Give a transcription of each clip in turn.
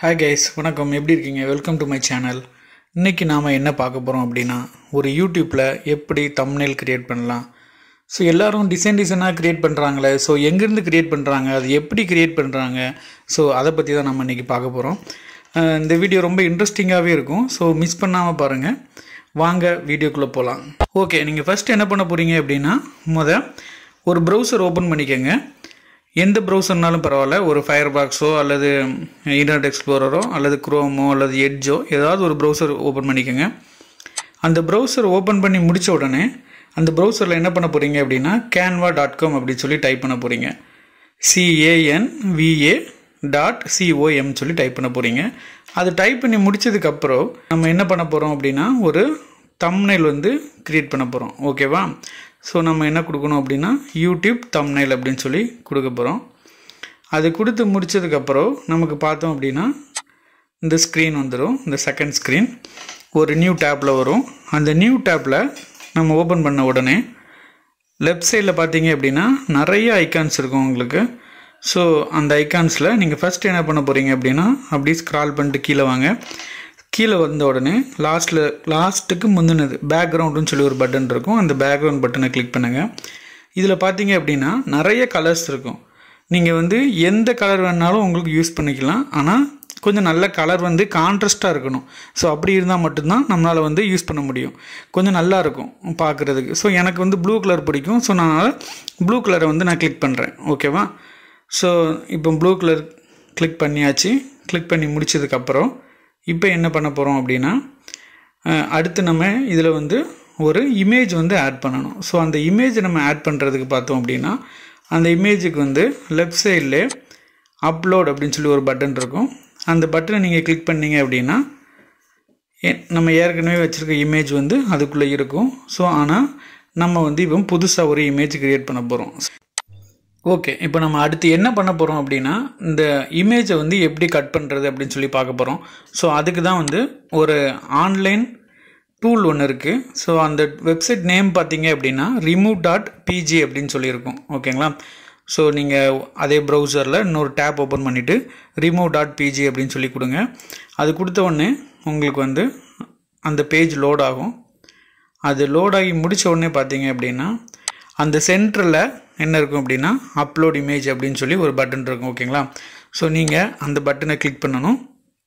hi guys வணக்கம் எப்படி இருக்கீங்க வெல்கம் டு மை சேனல் இன்றைக்கி நாம் என்ன பார்க்க போகிறோம் அப்படின்னா ஒரு யூடியூப்பில் எப்படி தம்ப்நெயில் கிரியேட் பண்ணலாம் ஸோ எல்லாரும் டிசைன் டிசைனாக கிரியேட் பண்ணுறாங்களே ஸோ எங்கேருந்து கிரியேட் பண்ணுறாங்க அது எப்படி கிரியேட் பண்ணுறாங்க ஸோ அதை பற்றி தான் நம்ம இன்றைக்கி பார்க்க போகிறோம் இந்த வீடியோ ரொம்ப இன்ட்ரெஸ்டிங்காகவே இருக்கும் ஸோ மிஸ் பண்ணாமல் பாருங்கள் வாங்க வீடியோக்குள்ளே போகலாம் ஓகே நீங்கள் ஃபஸ்ட் என்ன பண்ண போகிறீங்க அப்படின்னா முத ஒரு ப்ரௌசர் ஓப்பன் பண்ணிக்கோங்க எந்த ப்ரௌசர்னாலும் பரவாயில்ல ஒரு ஃபயர் பாக்ஸோ அல்லது இன்டர்நெட் எக்ஸ்ப்ளோரரோ அல்லது குரோமோ அல்லது எட்ஜோ ஏதாவது ஒரு ப்ரௌசர் ஓப்பன் பண்ணிக்கோங்க அந்த ப்ரௌசர் ஓப்பன் பண்ணி முடித்த உடனே அந்த ப்ரௌசரில் என்ன பண்ண போகிறீங்க அப்படின்னா கேன்வா டாட் காம் அப்படின்னு சொல்லி டைப் பண்ண போகிறீங்க சிஏஎன் விஏ டாட் சிஓஎம் சொல்லி டைப் பண்ண போகிறீங்க அது டைப் பண்ணி முடிச்சதுக்கப்புறம் நம்ம என்ன பண்ண போகிறோம் அப்படின்னா ஒரு தம்னைல் வந்து க்ரியேட் பண்ண போகிறோம் ஓகேவா ஸோ நம்ம என்ன கொடுக்கணும் அப்படின்னா யூடியூப் தம்னைல் அப்படின்னு சொல்லி கொடுக்க போகிறோம் அது கொடுத்து முடிச்சதுக்கப்புறம் நமக்கு பார்த்தோம் அப்படின்னா இந்த ஸ்க்ரீன் வந்துடும் இந்த செகண்ட் ஸ்க்ரீன் ஒரு நியூ டேப்பில் வரும் அந்த நியூ டேப்பில் நம்ம ஓப்பன் பண்ண உடனே லெஃப்ட் சைடில் பார்த்தீங்க அப்படின்னா நிறைய ஐக்கான்ஸ் இருக்கும் உங்களுக்கு ஸோ அந்த ஐக்கான்ஸில் நீங்கள் ஃபஸ்ட் என்ன பண்ண போகிறீங்க அப்படின்னா அப்படியே ஸ்க்ரால் பண்ணிட்டு கீழே வாங்க கீழே வந்த உடனே லாஸ்ட்டில் லாஸ்ட்டுக்கு முந்தினது பேக்ரவுண்டுன்னு சொல்லி ஒரு பட்டன் இருக்கும் அந்த பேக்ரவுண்ட் பட்டனை கிளிக் பண்ணுங்கள் இதில் பார்த்தீங்க அப்படின்னா நிறைய கலர்ஸ் இருக்கும் நீங்கள் வந்து எந்த கலர் வேணாலும் உங்களுக்கு யூஸ் பண்ணிக்கலாம் ஆனால் கொஞ்சம் நல்ல கலர் வந்து கான்ட்ராஸ்ட்டாக இருக்கணும் ஸோ அப்படி இருந்தால் மட்டும்தான் நம்மளால் வந்து யூஸ் பண்ண முடியும் கொஞ்சம் நல்லா இருக்கும் பார்க்குறதுக்கு ஸோ எனக்கு வந்து ப்ளூ கலர் பிடிக்கும் ஸோ நான் ப்ளூ கலரை வந்து நான் கிளிக் பண்ணுறேன் ஓகேவா ஸோ இப்போ ப்ளூ கலர் கிளிக் பண்ணியாச்சு கிளிக் பண்ணி முடிச்சதுக்கப்புறம் இப்போ என்ன பண்ண போகிறோம் அப்படின்னா அடுத்து நம்ம இதில் வந்து ஒரு இமேஜ் வந்து ஆட் பண்ணணும் ஸோ அந்த இமேஜ் நம்ம ஆட் பண்ணுறதுக்கு பார்த்தோம் அப்படின்னா அந்த இமேஜுக்கு வந்து லெஃப்ட் சைடில் அப்லோட் அப்படின்னு சொல்லி ஒரு பட்டன் இருக்கும் அந்த பட்டனை நீங்கள் கிளிக் பண்ணீங்க அப்படின்னா நம்ம ஏற்கனவே வச்சுருக்க இமேஜ் வந்து அதுக்குள்ளே இருக்கும் ஸோ ஆனால் நம்ம வந்து இப்போ புதுசாக ஒரு இமேஜ் க்ரியேட் பண்ண போகிறோம் ஓகே இப்போ நம்ம அடுத்து என்ன பண்ண போகிறோம் அப்படின்னா இந்த இமேஜை வந்து எப்படி கட் பண்ணுறது அப்படின்னு சொல்லி பார்க்க போகிறோம் ஸோ அதுக்கு தான் வந்து ஒரு ஆன்லைன் டூல் ஒன்று இருக்குது ஸோ அந்த வெப்சைட் நேம் பார்த்தீங்க அப்படின்னா ரிமூவ் டாட் பிஜி அப்படின்னு சொல்லியிருக்கோம் ஓகேங்களா ஸோ நீங்கள் அதே ப்ரௌசரில் இன்னொரு டேப் ஓப்பன் பண்ணிவிட்டு ரிமூவ் டாட் பிஜி அப்படின்னு சொல்லி கொடுங்க அது கொடுத்த உடனே உங்களுக்கு வந்து அந்த பேஜ் லோட் ஆகும் அது லோட் ஆகி முடித்த உடனே பார்த்தீங்க அப்படின்னா அந்த சென்டரில் என்ன இருக்கும் அப்படின்னா அப்லோட் இமேஜ் அப்படின்னு சொல்லி ஒரு பட்டன் இருக்கும் ஓகேங்களா ஸோ நீங்கள் அந்த பட்டனை கிளிக் பண்ணணும்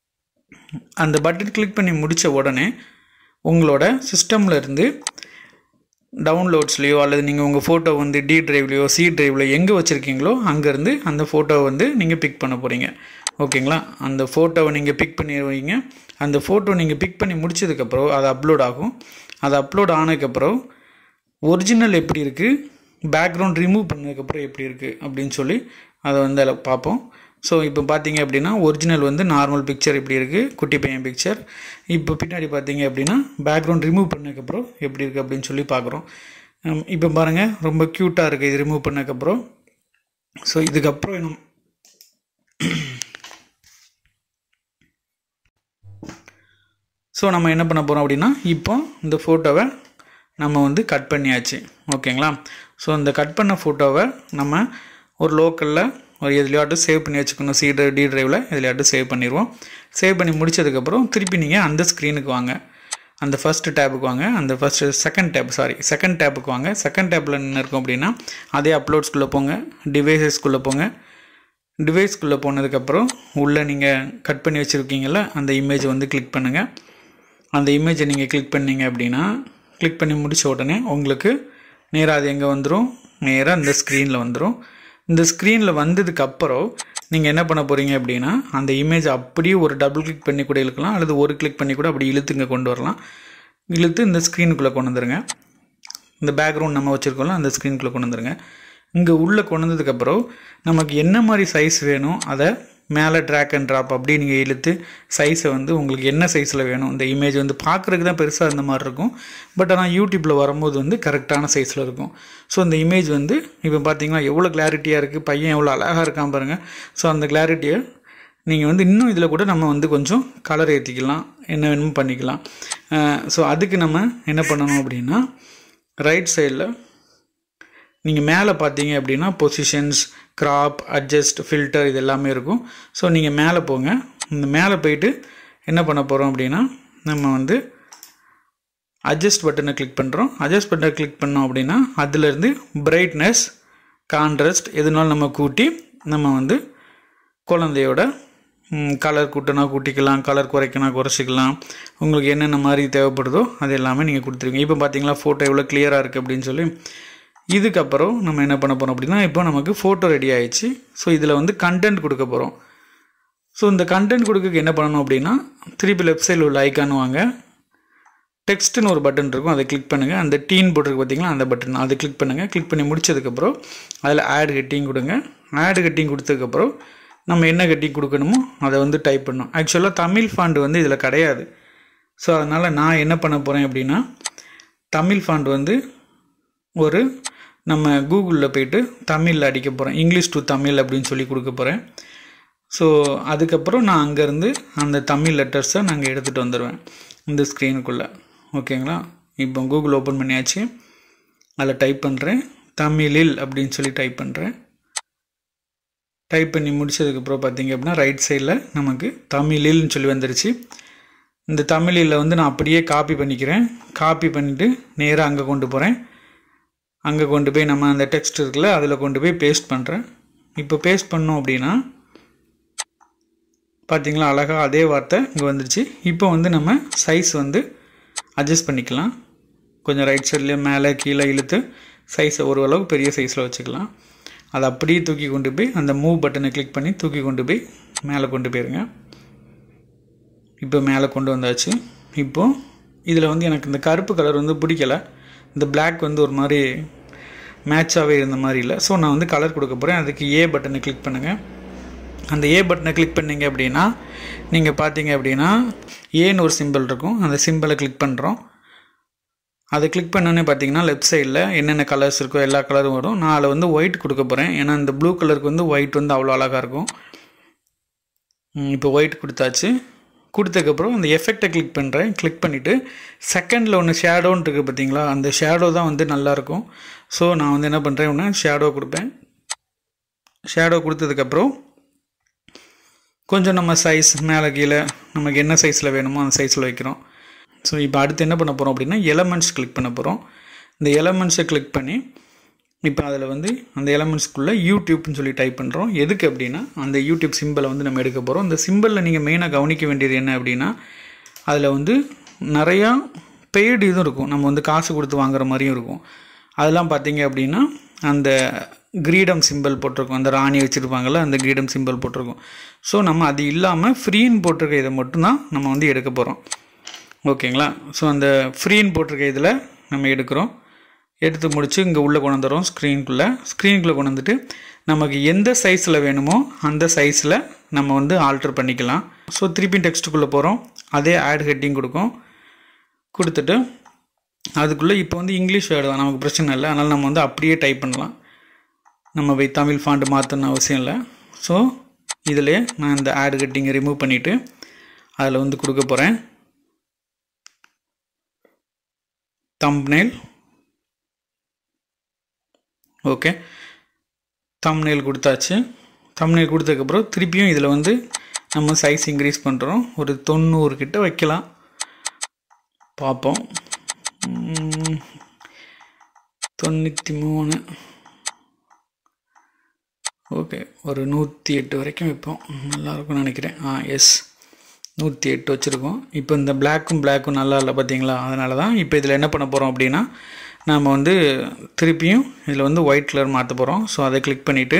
அந்த பட்டன் கிளிக் பண்ணி முடித்த உடனே உங்களோட சிஸ்டமில் இருந்து டவுன்லோட்ஸ்லேயோ அல்லது நீங்கள் உங்கள் ஃபோட்டோ வந்து டி ட்ரைவ்லையோ சி ட்ரைவில் எங்கே வச்சுருக்கீங்களோ அங்கேருந்து அந்த ஃபோட்டோவை வந்து நீங்கள் பிக் பண்ண போகிறீங்க ஓகேங்களா அந்த ஃபோட்டோவை நீங்கள் பிக் பண்ணி வைங்க அந்த ஃபோட்டோ நீங்கள் பிக் பண்ணி முடிச்சதுக்கப்புறம் அது அப்லோட் ஆகும் அது அப்லோட் ஆனதுக்கப்புறம் ஒரிஜினல் எப்படி இருக்குது பேக்ரவுண்ட் ரிமூவ் பண்ணதுக்கப்புறம் எப்படி இருக்குது அப்படின்னு சொல்லி அதை வந்து அதில் பார்ப்போம் ஸோ இப்போ பார்த்தீங்க அப்படின்னா ஒரிஜினல் வந்து நார்மல் பிக்சர் இப்படி இருக்குது குட்டி பையன் பிக்சர் இப்போ பின்னாடி பார்த்தீங்க அப்படின்னா பேக்ரவுண்ட் ரிமூவ் பண்ணதுக்கப்புறம் எப்படி இருக்குது அப்படின்னு சொல்லி பார்க்குறோம் இப்போ பாருங்கள் ரொம்ப க்யூட்டாக இருக்குது இது ரிமூவ் பண்ணதுக்கப்புறம் ஸோ இதுக்கப்புறம் நம்ம ஸோ நம்ம என்ன பண்ண போகிறோம் அப்படின்னா இப்போ இந்த ஃபோட்டோவை நம்ம வந்து கட் பண்ணியாச்சு ஓகேங்களா ஸோ இந்த கட் பண்ண ஃபோட்டோவை நம்ம ஒரு லோக்கலில் ஒரு எதுலையாட்டும் சேவ் பண்ணி வச்சுக்கணும் சி டி ட்ரைவில் எதுலையாட்டும் சேவ் பண்ணிடுவோம் சேவ் பண்ணி முடிச்சதுக்கப்புறம் திருப்பி நீங்கள் அந்த ஸ்க்ரீனுக்கு வாங்க அந்த ஃபஸ்ட்டு டேப்புக்கு வாங்க அந்த first second tab sorry second டேப்புக்கு வாங்க செகண்ட் டேப்பில் என்ன இருக்கும் அப்படின்னா அதே அப்லோட்ஸ்குள்ளே போங்க டிவைசஸ்க்குள்ளே போங்க டிவைஸ்க்குள்ளே போனதுக்கப்புறம் உள்ளே நீங்கள் கட் பண்ணி வச்சுருக்கீங்கள அந்த இமேஜை வந்து கிளிக் பண்ணுங்கள் அந்த இமேஜை நீங்கள் கிளிக் பண்ணீங்க அப்படின்னா கிளிக் பண்ணி முடித்த உடனே உங்களுக்கு நேராக அது எங்கே வந்துடும் நேராக இந்த ஸ்க்ரீனில் வந்துடும் இந்த ஸ்க்ரீனில் வந்ததுக்கப்புறம் நீங்கள் என்ன பண்ண போகிறீங்க அப்படின்னா அந்த இமேஜ் அப்படியே ஒரு டபுள் கிளிக் பண்ணி கூட இழுக்கலாம் அல்லது ஒரு கிளிக் பண்ணி கூட அப்படி இழுத்துங்க கொண்டு வரலாம் இழுத்து இந்த ஸ்க்ரீனுக்குள்ளே கொண்டு வந்துருங்க இந்த பேக்ரவுண்ட் நம்ம வச்சுருக்கோம்ல அந்த ஸ்க்ரீனுக்குள்ளே கொண்டு வந்துருங்க இங்கே உள்ளே கொண்டு வந்ததுக்கப்புறம் நமக்கு என்ன மாதிரி சைஸ் வேணும் அதை மேலே ட்ராக் அண்ட் ட்ராப் அப்படி நீங்கள் இழுத்து சைஸை வந்து உங்களுக்கு என்ன சைஸில் வேணும் இந்த இமேஜ் வந்து பார்க்குறதுக்கு தான் பெருசாக இருந்த மாதிரி இருக்கும் பட் ஆனால் யூடியூப்பில் வரும்போது வந்து கரெக்டான சைஸில் இருக்கும் ஸோ அந்த இமேஜ் வந்து இப்போ பார்த்தீங்கன்னா எவ்வளோ கிளாரிட்டியாக இருக்குது பையன் எவ்வளோ அழகாக இருக்கான் பாருங்கள் ஸோ அந்த கிளாரிட்டியை நீங்கள் வந்து இன்னும் இதில் கூட நம்ம வந்து கொஞ்சம் கலர் ஏற்றிக்கலாம் என்ன வேணுமோ பண்ணிக்கலாம் ஸோ அதுக்கு நம்ம என்ன பண்ணணும் அப்படின்னா ரைட் சைடில் நீங்கள் மேலே பார்த்தீங்க அப்படின்னா பொசிஷன்ஸ் கிராப் அட்ஜஸ்ட் ஃபில்டர் இது எல்லாமே இருக்கும் ஸோ நீங்கள் மேலே போங்க இந்த மேலே போயிட்டு என்ன பண்ண போகிறோம் அப்படின்னா நம்ம வந்து அட்ஜஸ்ட் பட்டனை கிளிக் பண்ணுறோம் அட்ஜஸ்ட் பட்டனை கிளிக் பண்ணோம் அப்படின்னா அதுலேருந்து பிரைட்னஸ் கான்ட்ராஸ்ட் எதுனாலும் நம்ம கூட்டி நம்ம வந்து குழந்தையோட கலர் கூட்டினா கூட்டிக்கலாம் கலர் குறைக்கணும் குறைச்சிக்கலாம் உங்களுக்கு என்னென்ன மாதிரி தேவைப்படுதோ அது எல்லாமே நீங்கள் கொடுத்துருவீங்க இப்போ பார்த்தீங்களா ஃபோட்டோ எவ்வளோ கிளியராக இருக்குது அப்படின்னு சொல்லி இதுக்கப்புறம் நம்ம என்ன பண்ண போகிறோம் அப்படின்னா இப்போ நமக்கு ஃபோட்டோ ரெடி ஆயிடுச்சு ஸோ இதில் வந்து கண்டென்ட் கொடுக்க போகிறோம் ஸோ இந்த கண்டென்ட் கொடுக்க என்ன பண்ணணும் அப்படின்னா திருப்பி லெஃப்ட் சைடில் உள்ள ஐக்கான் வாங்க டெக்ஸ்ட்டுன்னு ஒரு பட்டன் இருக்கும் அதை கிளிக் பண்ணுங்கள் அந்த டீன் போட்டிருக்கு பார்த்தீங்களா அந்த பட்டன் அதை கிளிக் பண்ணுங்கள் கிளிக் பண்ணி முடிச்சதுக்கப்புறம் அதில் ஆட் ஹெட்டிங் கொடுங்க ஆட் ஹெட்டிங் கொடுத்ததுக்கப்புறம் நம்ம என்ன ஹெட்டிங் கொடுக்கணுமோ அதை வந்து டைப் பண்ணணும் ஆக்சுவலாக தமிழ் ஃபாண்ட் வந்து இதில் கிடையாது ஸோ அதனால் நான் என்ன பண்ண போகிறேன் அப்படின்னா தமிழ் ஃபாண்ட் வந்து ஒரு நம்ம கூகுளில் போயிட்டு தமிழில் அடிக்க போகிறேன் இங்கிலீஷ் டு தமிழ் அப்படின்னு சொல்லி கொடுக்க போகிறேன் ஸோ அதுக்கப்புறம் நான் அங்கேருந்து அந்த தமிழ் லெட்டர்ஸை நாங்கள் எடுத்துகிட்டு வந்துடுவேன் இந்த ஸ்க்ரீனுக்குள்ளே ஓகேங்களா இப்போ கூகுள் ஓப்பன் பண்ணியாச்சு அதில் டைப் பண்ணுறேன் தமிழில் அப்படின்னு சொல்லி டைப் பண்ணுறேன் டைப் பண்ணி முடிச்சதுக்கப்புறம் பார்த்தீங்க அப்படின்னா ரைட் சைடில் நமக்கு தமிழில்னு சொல்லி வந்துருச்சு இந்த தமிழில் வந்து நான் அப்படியே காப்பி பண்ணிக்கிறேன் காப்பி பண்ணிவிட்டு நேராக அங்கே கொண்டு போகிறேன் அங்கே கொண்டு போய் நம்ம அந்த டெக்ஸ்ட் இருக்குல்ல அதில் கொண்டு போய் பேஸ்ட் பண்ணுறேன் இப்போ பேஸ்ட் பண்ணோம் அப்படின்னா பார்த்தீங்களா அழகாக அதே வார்த்தை இங்கே வந்துருச்சு இப்போ வந்து நம்ம சைஸ் வந்து அட்ஜஸ்ட் பண்ணிக்கலாம் கொஞ்சம் ரைட் சைட்லேயே மேலே கீழே இழுத்து சைஸை ஓரளவு பெரிய சைஸில் வச்சுக்கலாம் அதை அப்படியே தூக்கி கொண்டு போய் அந்த மூவ் பட்டனை கிளிக் பண்ணி தூக்கி கொண்டு போய் மேலே கொண்டு போயிருங்க இப்போ மேலே கொண்டு வந்தாச்சு இப்போது இதில் வந்து எனக்கு இந்த கருப்பு கலர் வந்து பிடிக்கல இந்த Black வந்து ஒரு மாதிரி மேட்சாகவே இருந்த மாதிரி இல்லை ஸோ நான் வந்து கலர் கொடுக்க போகிறேன் அதுக்கு ஏ பட்டனை கிளிக் பண்ணுங்கள் அந்த ஏ பட்டனை கிளிக் பண்ணீங்க அப்படின்னா நீங்கள் பார்த்தீங்க அப்படின்னா ஏன்னு ஒரு சிம்பிள் இருக்கும் அந்த சிம்பிளை கிளிக் பண்ணுறோம் அதை கிளிக் பண்ணோன்னே பார்த்தீங்கன்னா லெஃப்ட் சைடில் என்னென்ன கலர்ஸ் இருக்கோ எல்லா கலரும் வரும் நான் அதில் வந்து ஒயிட் கொடுக்க போகிறேன் ஏன்னா இந்த ப்ளூ கலருக்கு வந்து ஒயிட் வந்து அவ்வளோ அழகாக இருக்கும் ம், இப்போ ஒயிட் கொடுத்தாச்சு கொடுத்ததுக்கப்புறம் அந்த எஃபெக்டை கிளிக் பண்ணுறேன் கிளிக் பண்ணிவிட்டு செகண்டில் ஒன்று ஷேடோன்னு இருக்குது பார்த்தீங்களா அந்த ஷேடோ தான் வந்து நல்லாயிருக்கும் ஸோ நான் வந்து என்ன பண்ணுறேன் அப்படின்னா ஷேடோ கொடுப்பேன் ஷேடோ கொடுத்ததுக்கப்புறம் கொஞ்சம் நம்ம சைஸ் மேலே கீழே நமக்கு என்ன சைஸில் வேணுமோ அந்த சைஸில் வைக்கிறோம் ஸோ இப்போ அடுத்து என்ன பண்ண போகிறோம் அப்படின்னா எலமெண்ட்ஸ் கிளிக் பண்ண போகிறோம் இந்த எலமெண்ட்ஸை கிளிக் பண்ணி இப்போ அதில் வந்து அந்த எலமெண்ட்ஸ்க்குள்ளே யூடியூப்னு சொல்லி டைப் பண்ணுறோம் எதுக்கு அப்படின்னா அந்த யூடியூப் சிம்பிளை வந்து நம்ம எடுக்க போகிறோம் இந்த சிம்பிளில் நீங்கள் மெயினாக கவனிக்க வேண்டியது என்ன அப்படின்னா அதில் வந்து நிறையா பெய்டு இதுவும் இருக்கும் நம்ம வந்து காசு கொடுத்து வாங்குற மாதிரியும் இருக்கும் அதெல்லாம் பார்த்தீங்க அப்படின்னா அந்த கிரீடம் சிம்பிள் போட்டிருக்கும் அந்த ராணி வச்சுருப்பாங்கள்ல அந்த கிரீடம் சிம்பிள் போட்டிருக்கும் ஸோ நம்ம அது இல்லாமல் ஃப்ரீன்னு போட்டிருக்க இதை மட்டும்தான் நம்ம வந்து எடுக்க போகிறோம் ஓகேங்களா ஸோ அந்த ஃப்ரீன்னு போட்டிருக்க இதில் நம்ம எடுக்கிறோம் எடுத்து முடித்து இங்கே உள்ளே கொண்டு வந்துடுறோம் ஸ்க்ரீனுக்குள்ளே ஸ்க்ரீனுக்குள்ளே கொண்டு வந்துட்டு நமக்கு எந்த சைஸில் வேணுமோ அந்த சைஸில் நம்ம வந்து ஆல்டர் பண்ணிக்கலாம் ஸோ திருப்பி டெக்ஸ்ட்டுக்குள்ளே போகிறோம் அதே ஆட் ஹெட்டிங் கொடுக்கும் கொடுத்துட்டு அதுக்குள்ளே இப்போ வந்து இங்கிலீஷ் வேர்டு தான் நமக்கு பிரச்சனை இல்லை அதனால் நம்ம வந்து அப்படியே டைப் பண்ணலாம் நம்ம போய் தமிழ் ஃபாண்ட் மாற்றணும் அவசியம் இல்லை ஸோ இதிலே நான் இந்த ஆட் ஹெட்டிங்கை ரிமூவ் பண்ணிவிட்டு அதில் வந்து கொடுக்க போகிறேன் தம்ப்னேல் ஓகே தம்ப்னேல் கொடுத்தாச்சு தம்ப்னேல் கொடுத்ததுக்கப்புறம் திருப்பியும் இதில் வந்து நம்ம சைஸ் இன்க்ரீஸ் பண்ணுறோம் ஒரு தொண்ணூறு கிட்ட வைக்கலாம் பார்ப்போம் உம், தொண்ணூற்றி மூணு ஓகே ஒரு நூற்றி எட்டு வரைக்கும் வைப்போம் நல்லா இருக்கும்னு நினைக்கிறேன் ஆ எஸ் நூற்றி எட்டு வச்சுருக்கோம் இப்போ இந்த பிளாக்கும் பிளாக்கும் நல்லா இல்லை பார்த்தீங்களா அதனால தான் இப்போ இதில் என்ன பண்ண போகிறோம் அப்படின்னா நாம் வந்து திருப்பியும் இதில் வந்து ஒயிட் கலர் மாற்ற போகிறோம் ஸோ அதை கிளிக் பண்ணிவிட்டு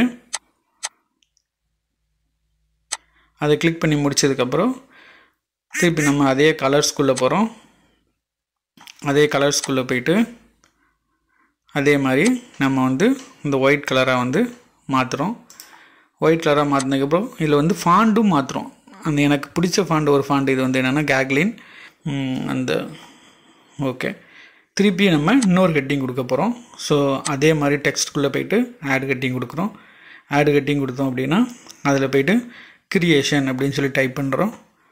அதை கிளிக் பண்ணி முடிச்சதுக்கப்புறம் திருப்பி நம்ம அதே கலர்ஸ்குள்ளே போகிறோம் அதே கலர்ஸ்குள்ளே போயிட்டு அதே மாதிரி நம்ம வந்து இந்த ஒயிட் கலராக வந்து மாற்றுறோம் ஒயிட் கலராக மாற்றினதுக்கப்புறம் இதில் வந்து ஃபாண்டும் மாற்றுறோம் அந்த எனக்கு பிடிச்ச ஃபாண்ட் ஒரு ஃபாண்ட் இது வந்து என்னென்னா கேக்லின் அந்த ஓகே திருப்பி நம்ம இன்னொரு ஹெட்டிங் கொடுக்க போகிறோம் ஸோ அதே மாதிரி டெக்ஸ்ட்குள்ளே போயிட்டு ஆட் ஹெட்டிங் கொடுக்குறோம் ஆட் ஹெட்டிங் கொடுத்தோம் அப்படின்னா அதில் போயிட்டு கிரியேஷன் அப்படின்னு சொல்லி டைப் பண்ணுறோம்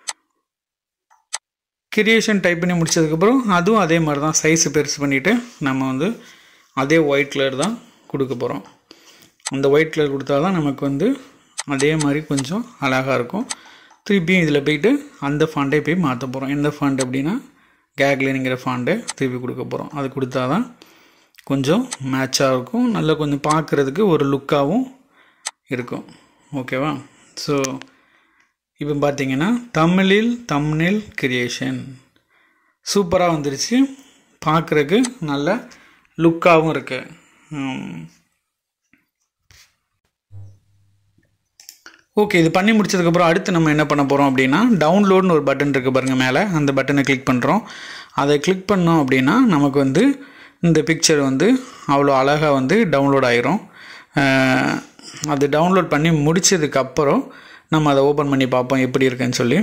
கிரியேஷன் டைப் பண்ணி முடிச்சதுக்கப்புறம் அதுவும் அதே மாதிரி தான் சைஸ் பெருசு பண்ணிவிட்டு நம்ம வந்து அதே ஒயிட் கலர் தான் கொடுக்க போகிறோம் அந்த ஒயிட் கலர் கொடுத்தா தான் நமக்கு வந்து அதே மாதிரி கொஞ்சம் அழகாக இருக்கும் திருப்பியும் இதில் போயிட்டு அந்த ஃபாண்டே போய் மாற்ற போகிறோம் எந்த ஃபாண்ட் அப்படின்னா கேக்லினுங்கிற ஃபாண்டை திருப்பி கொடுக்க போகிறோம் அது கொடுத்தா தான் கொஞ்சம் மேட்சாக இருக்கும் நல்லா கொஞ்சம் பார்க்குறதுக்கு ஒரு லுக்காகவும் இருக்கும் ஓகேவா ஸோ இப்போ பார்த்தீங்கன்னா தமிழில் தம்னில் கிரியேஷன் சூப்பராக வந்துருச்சு பார்க்குறதுக்கு நல்ல லுக்காகவும் இருக்கு ஓகே இது பண்ணி முடிச்சதுக்கப்புறம் அடுத்து நம்ம என்ன பண்ண போகிறோம் அப்படின்னா டவுன்லோட்னு ஒரு பட்டன் இருக்குது பாருங்கள் மேலே அந்த பட்டனை கிளிக் பண்ணுறோம் அதை கிளிக் பண்ணோம் அப்படின்னா நமக்கு வந்து இந்த பிக்சர் வந்து அவ்வளோ அழகாக வந்து டவுன்லோட் ஆயிரும் அஹ், அது டவுன்லோட் பண்ணி முடிச்சதுக்கப்புறம் நம்ம அதை ஓப்பன் பண்ணி பார்ப்போம் எப்படி இருக்குன்னு சொல்லி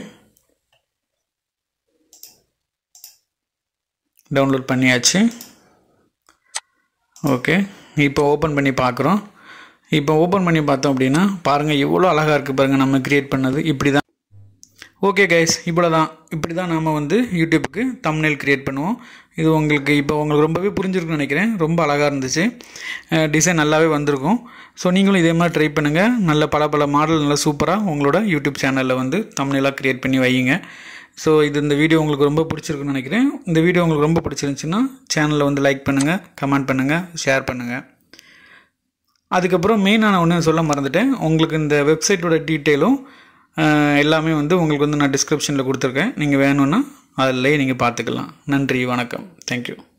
டவுன்லோட் பண்ணியாச்சு ஓகே இப்போ ஓப்பன் பண்ணி பார்க்குறோம் இப்போ ஓப்பன் பண்ணி பார்த்தோம் அப்படின்னா பாருங்கள் எவ்வளோ அழகாக இருக்குது பாருங்கள் நம்ம க்ரியேட் பண்ணது இப்படி தான் ஓகே கைஸ் இவ்வளோ தான் இப்படி தான் நாம் வந்து யூடியூப்புக்கு தம்ப்நெயில் க்ரியேட் பண்ணுவோம் இது உங்களுக்கு இப்போ உங்களுக்கு ரொம்பவே புரிஞ்சிருக்குன்னு நினைக்கிறேன் ரொம்ப அழகாக இருந்துச்சு டிசைன் நல்லாவே வந்திருக்கும் ஸோ நீங்களும் இதே மாதிரி ட்ரை பண்ணுங்கள் நல்ல பல பல மாடல் நல்லா சூப்பராக உங்களோட யூடியூப் சேனலில் வந்து தம்ப்நெயிலாக க்ரியேட் பண்ணி வையுங்க ஸோ இது இந்த வீடியோ உங்களுக்கு ரொம்ப பிடிச்சிருக்குன்னு நினைக்கிறேன் இந்த வீடியோ உங்களுக்கு ரொம்ப பிடிச்சிருந்துச்சுன்னா சேனலை வந்து லைக் பண்ணுங்கள் கமெண்ட் பண்ணுங்கள் ஷேர் பண்ணுங்கள் அதுக்கப்புறம் மெயினாக நான் ஒன்று சொல்ல மறந்துட்டேன் உங்களுக்கு இந்த வெப்சைட்டோட டீட்டெயிலும் அஹ், எல்லாமே வந்து உங்களுக்கு வந்து நான் டிஸ்கிரிப்ஷனில் கொடுத்துருக்கேன் நீங்கள் வேணும்னா அதில் நீங்கள் பார்த்துக்கலாம் நன்றி வணக்கம் தேங்க்யூ